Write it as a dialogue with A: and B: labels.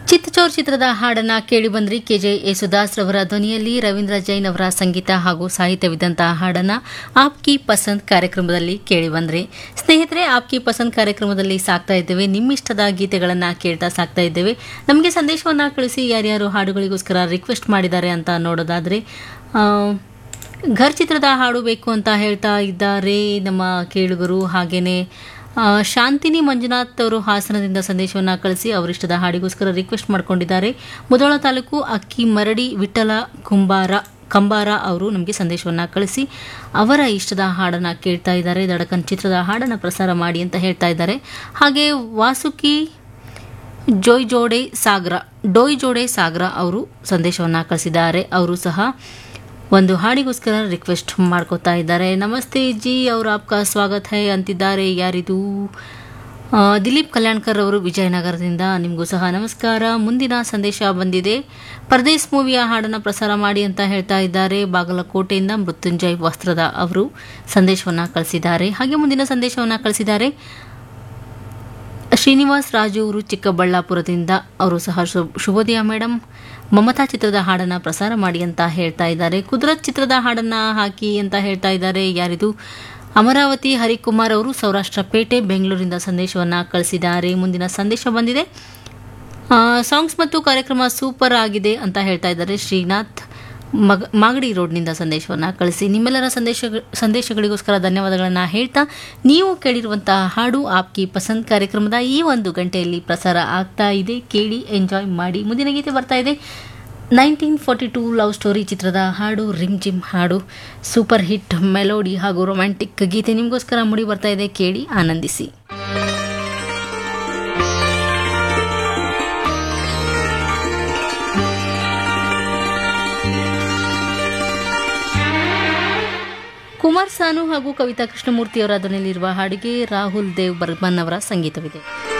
A: ಚಿತ್ತಚೋರ್ ಚಿತ್ರದ ಹಾಡನ್ನ ಕೇಳಿ ಬಂದ್ರಿ ಕೆಜೆ ಯೇಸುದಾಸ್ ರವರ ಧ್ವನಿಯಲ್ಲಿ ರವೀಂದ್ರ ಜೈನ್ ಅವರ ಸಂಗೀತ ಹಾಗೂ ಸಾಹಿತ್ಯವಿದ್ದಂತಹ ಹಾಡನ್ನ ಆಪ್ಕಿ ಪಸಂದ್ ಕಾರ್ಯಕ್ರಮದಲ್ಲಿ ಕೇಳಿ ಬಂದ್ರಿ ಸ್ನೇಹಿತರೆ ಆಪ್ಕಿ ಪಸಂದ್ ಕಾರ್ಯಕ್ರಮದಲ್ಲಿ ಸಾಕ್ತಾ ಇದ್ದೇವೆ ನಿಮ್ಮಿಷ್ಟದ ಗೀತೆಗಳನ್ನ ಕೇಳ್ತಾ ಸಾಕ್ತಾ ಇದ್ದೇವೆ ನಮಗೆ ಸಂದೇಶವನ್ನ ಕಳಿಸಿ ಯಾರ್ಯಾರು ಹಾಡುಗಳಿಗೋಸ್ಕರ ರಿಕ್ವೆಸ್ಟ್ ಮಾಡಿದ್ದಾರೆ ಅಂತ ನೋಡೋದಾದ್ರೆ ಆ, ಘರ್ ಚಿತ್ರದ ಹಾಡು ಬೇಕು ಅಂತ ಹೇಳ್ತಾ ಇದ್ದಾರೆ ನಮ್ಮ ಕೇಳುಗರು ಹಾಗೇನೆ ಆ, ಶಾಂತಿನಿ ಮಂಜುನಾಥ್ ಅವರು ಹಾಸನದಿಂದ ಸಂದೇಶವನ್ನು ಕಳಿಸಿ ಅವರಿಷ್ಟದ ಹಾಡಿಗೋಸ್ಕರ ರಿಕ್ವೆಸ್ಟ್ ಮಾಡಿಕೊಂಡಿದ್ದಾರೆ ಮುಧೋಳ ತಾಲೂಕು ಅಕ್ಕಿ ಮರಡಿ ವಿಠಲ ಕುಂಬಾರ ಕಂಬಾರ ಅವರು ನಮಗೆ ಸಂದೇಶವನ್ನು ಕಳಿಸಿ ಅವರ ಇಷ್ಟದ ಹಾಡನ್ನು ಕೇಳ್ತಾ ಇದ್ದಾರೆ ದಡಕನ್ ಚಿತ್ರದ ಹಾಡನ್ನು ಪ್ರಸಾರ ಮಾಡಿ ಅಂತ ಹೇಳ್ತಾ ಇದ್ದಾರೆ ಹಾಗೆ ವಾಸುಕಿ ಜೋಯ್ ಜೋಡೆ ಸಾಗರ ಡೋಯ್ ಜೋಡೆ ಸಾಗರ ಅವರು ಸಂದೇಶವನ್ನು ಕಳಿಸಿದ್ದಾರೆ ಅವರು ಸಹ ಒಂದು ಹಾಡಿಗೋಸ್ಕರ ರಿಕ್ವೆಸ್ಟ್ ಮಾಡ್ಕೋತಾ ಇದ್ದಾರೆ ನಮಸ್ತೆ ಜಿ ಅವ್ರ ಆಪ್ಕಾ ಸ್ವಾಗತ ಹೈ ಅಂತಿದ್ದಾರೆ ಯಾರಿದು ಆ, ದಿಲೀಪ್ ಕಲ್ಯಾಣ್ಕರ್ ಅವರು ವಿಜಯನಗರದಿಂದ ನಿಮಗೂ ಸಹ ನಮಸ್ಕಾರ ಮುಂದಿನ ಸಂದೇಶ ಬಂದಿದೆ ಪರದೇಶ್ ಮೂವಿಯ ಹಾಡನ್ನು ಪ್ರಸಾರ ಮಾಡಿ ಅಂತ ಹೇಳ್ತಾ ಇದ್ದಾರೆ ಬಾಗಲಕೋಟೆಯಿಂದ ಮೃತ್ಯುಂಜಯ್ ವಸ್ತ್ರದ ಅವರು ಸಂದೇಶವನ್ನು ಕಳಿಸಿದ್ದಾರೆ ಹಾಗೆ ಮುಂದಿನ ಸಂದೇಶವನ್ನು ಕಳಿಸಿದ್ದಾರೆ ಶ್ರೀನಿವಾಸ್ ರಾಜು ಅವರು ಚಿಕ್ಕಬಳ್ಳಾಪುರದಿಂದ ಅವರು ಸಹ ಶು- ಶುಭೋದಯ ಮೇಡಮ್ ಮಮತಾ ಚಿತ್ರದ ಹಾಡನ್ನ ಪ್ರಸಾರ ಮಾಡಿ ಅಂತ ಹೇಳ್ತಾ ಇದ್ದಾರೆ ಕುದರತ್ ಚಿತ್ರದ ಹಾಡನ್ನ ಹಾಕಿ ಅಂತ ಹೇಳ್ತಾ ಇದ್ದಾರೆ ಯಾರಿದು ಅಮರಾವತಿ ಹರಿಕುಮಾರ್ ಅವರು ಸೌರಾಷ್ಟ್ರ ಪೇಟೆ ಬೆಂಗಳೂರಿಂದ ಸಂದೇಶವನ್ನ ಕಳಿಸಿದ್ದಾರೆ ಮುಂದಿನ ಸಂದೇಶ ಬಂದಿದೆ ಆ, ಸಾಂಗ್ಸ್ ಮತ್ತು ಕಾರ್ಯಕ್ರಮ ಸೂಪರ್ ಆಗಿದೆ ಅಂತ ಹೇಳ್ತಾ ಇದ್ದಾರೆ ಶ್ರೀನಾಥ್ ಮಗ ಮಾಗಡಿ ರೋಡ್ನಿಂದ ಸಂದೇಶವನ್ನು ಕಳಿಸಿ ನಿಮ್ಮೆಲ್ಲರ ಸಂದೇಶ ಸಂದೇಶಗಳಿಗೋಸ್ಕರ ಧನ್ಯವಾದಗಳನ್ನು ಹೇಳ್ತಾ ನೀವು ಕೇಳಿರುವಂತಹ ಹಾಡು ಆಪ್ಕಿ ಪಸಂದ್ ಕಾರ್ಯಕ್ರಮದ ಈ ಒಂದು ಗಂಟೆಯಲ್ಲಿ ಪ್ರಸಾರ ಆಗ್ತಾ ಇದೆ ಕೇಳಿ ಎಂಜಾಯ್ ಮಾಡಿ ಮುಂದಿನ ಗೀತೆ ಬರ್ತಾ ಇದೆ nineteen forty two love story ಚಿತ್ರದ ಹಾಡು ರಿಮ್ ಜಿಮ್ ಹಾಡು ಸೂಪರ್ ಹಿಟ್ ಮೆಲೋಡಿ ಹಾಗೂ ರೊಮ್ಯಾಂಟಿಕ್ ಗೀತೆ ನಿಮಗೋಸ್ಕರ ಮುಡಿ ಬರ್ತಾ ಇದೆ ಕೇಳಿ ಆನಂದಿಸಿ ಕುಮಾರ್ ಸಾನು ಹಾಗೂ ಕವಿತಾ ಕೃಷ್ಣಮೂರ್ತಿ ಅವರ ಧ್ವನಿಯಲ್ಲಿರುವ ಹಾಡಿಗೆ ರಾಹುಲ್ ದೇವ್ ಬರ್ಮನ್ ಅವರ ಸಂಗೀತವಿದೆ